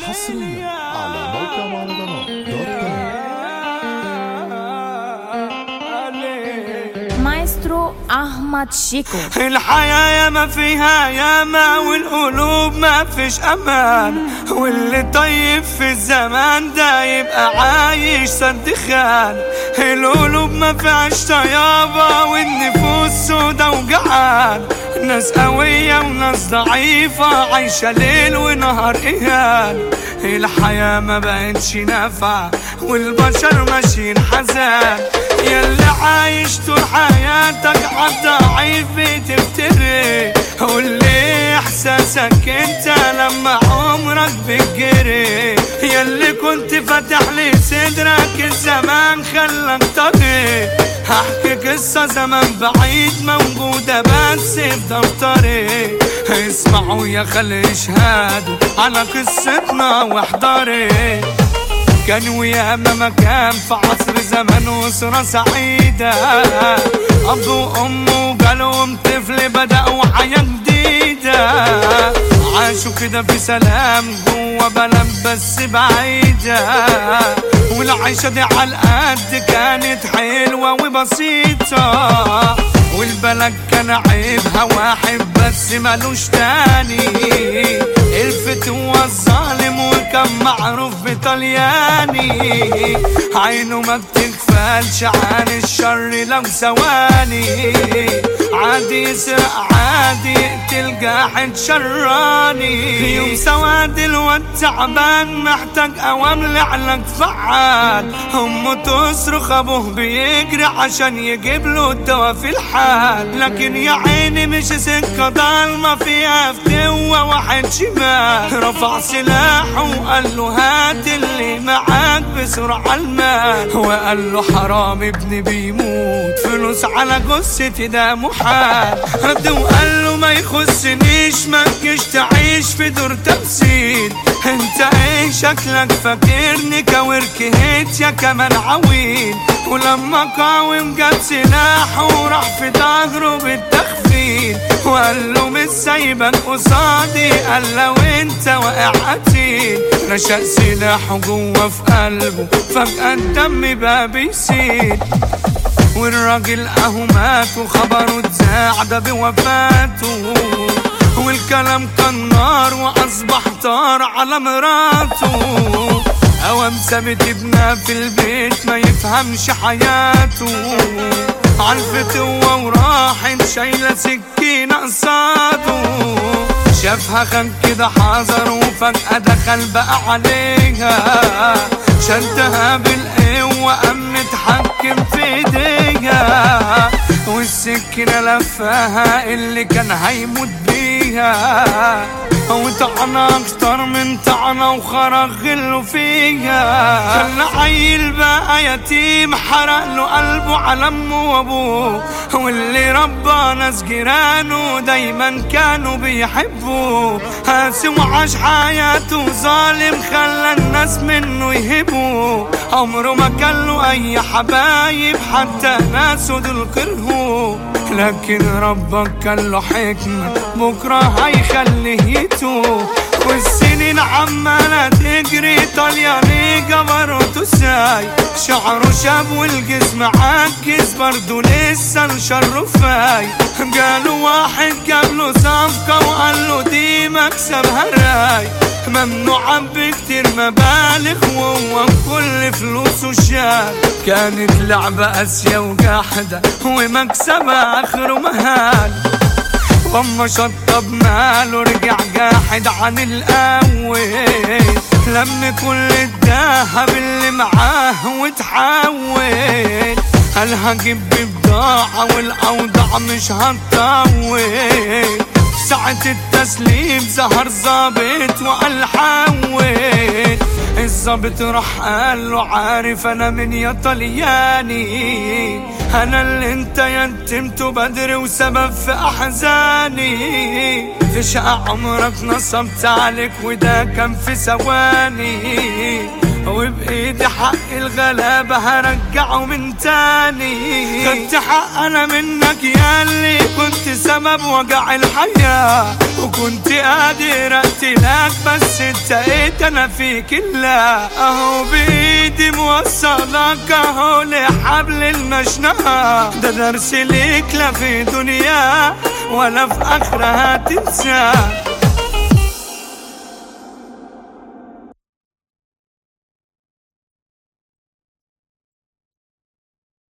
حصريا على موقع مهرجانات دوت كوم مايسترو احمد شيكو الحياة يا ما فيها ياما والقلوب ما فيش امان واللي طيب في الزمان ده يبقى عايش سدخان القلوب ما فيهاش طيابة والنفوس سودا وجعان ناس قوية وناس ضعيفة عايشة ليل ونهار إهان الحياة ما بقتش نافعة والبشر ماشيين حزان ياللي عايش طول حياتك عالضعيف بتفتري قول لي احساسك انت لما عمرك بتجري ياللي كنت فاتح لي صدرك الزمان خلك طريق هحكي قصة زمان بعيد موجودة بس في دفتري اسمعوا يا خلي اشهادوا على قصتنا واحضري كان وياما مكان في عصر زمان وأسرة سعيدة أب وأم وجالهم طفل بدأوا حياة جديدة عاشوا كده في سلام جوا بلد بس بعيدة والعيشة دي على القد كانت حلوة وبسيطة والبلد كان عيبها واحد بس ملوش تاني الفتوى الظالم وكان معروف بطلياني عينه ما بتغفلش عن الشر لو ثواني عادي يسرق عادي يقتل جاحد شراني يوم سواد الواد تعبان محتاج اوام لعلك فعال امه تصرخ ابوه بيجري عشان يجيب له الدواء في الحال لكن يا عيني مش سكه ضلمه فيها فتوه واحد شمال رفع سلاحه وقال له هات اللي معاك بسرعه المال وقال له حرام ابني بيموت فلوس على جثتي ده محال رد وقال له ما يخصنيش ما تجيش تعيش في دور تمثيل انت ايه شكلك فاكرني كورك هيت يا كمان عويل ولما قاوم جاب سلاحه وراح في ظهره بالتخفيل وقال له مش سايبك قصادي قال لو انت واقع قتيل رشق سلاحه جوه في قلبه فجأة الدم بقى بيسيل والراجل اهو مات وخبره اتذاع ده بوفاته والكلام كان نار واصبح طار على مراته اوام سابت ابنها في البيت ما يفهمش حياته عرفت هو وراحت شايله سكينه قصاده شافها خان كده حذر وفجأة دخل بقى عليها شدها بالقوة قام متحكم في ايديها والسكينة لفاها اللي كان هيموت بيها وطعنة أكتر من طعنة وخرج غله فيها خلى عيل بقى يتيم حرق له قلبه على أمه وأبوه واللي ربى ناس جيرانه دايما كانوا بيحبوه قاسي وعاش حياته ظالم خلى الناس منه يهبوه عمره ما كان له أي حبايب حتى ناسه دول كرهوه لكن ربك كان له حكمة بكرة هيخليه يتوب والسنين عمالة تجري طلياني جبروته ساي شعره شاب والجسم عاكس برضه لسه الشر فاي جاله واحد جاب له صفقة وقال له دي مكسبها راي ممنوع بكتير مبالغ وهو كل فلوسه شال كانت لعبة قاسية وجاحدة ومكسبها آخره مهال واما شطب ماله رجع جاحد عن الاول لم كل الذهب اللي معاه وتحول قال هجيب بضاعة والاوضاع مش هتطول ساعة التسليم ظهر ظابط وقال حول الظابط راح قال له عارف انا من يا طلياني انا اللي انت يتمته بدري وسبب في احزاني في شقة عمرك نصبت عليك وده كان في ثواني وبايدي حق الغلابة هرجعه من تاني خدت حق انا منك ياللي كنت سبب وجع الحياة وكنت قادر اقتلك بس اتقيت انا فيك الله اهو بايدي موصلك اهو لحبل المشنقة ده درس ليك لا في دنيا ولا في اخرة هتنساه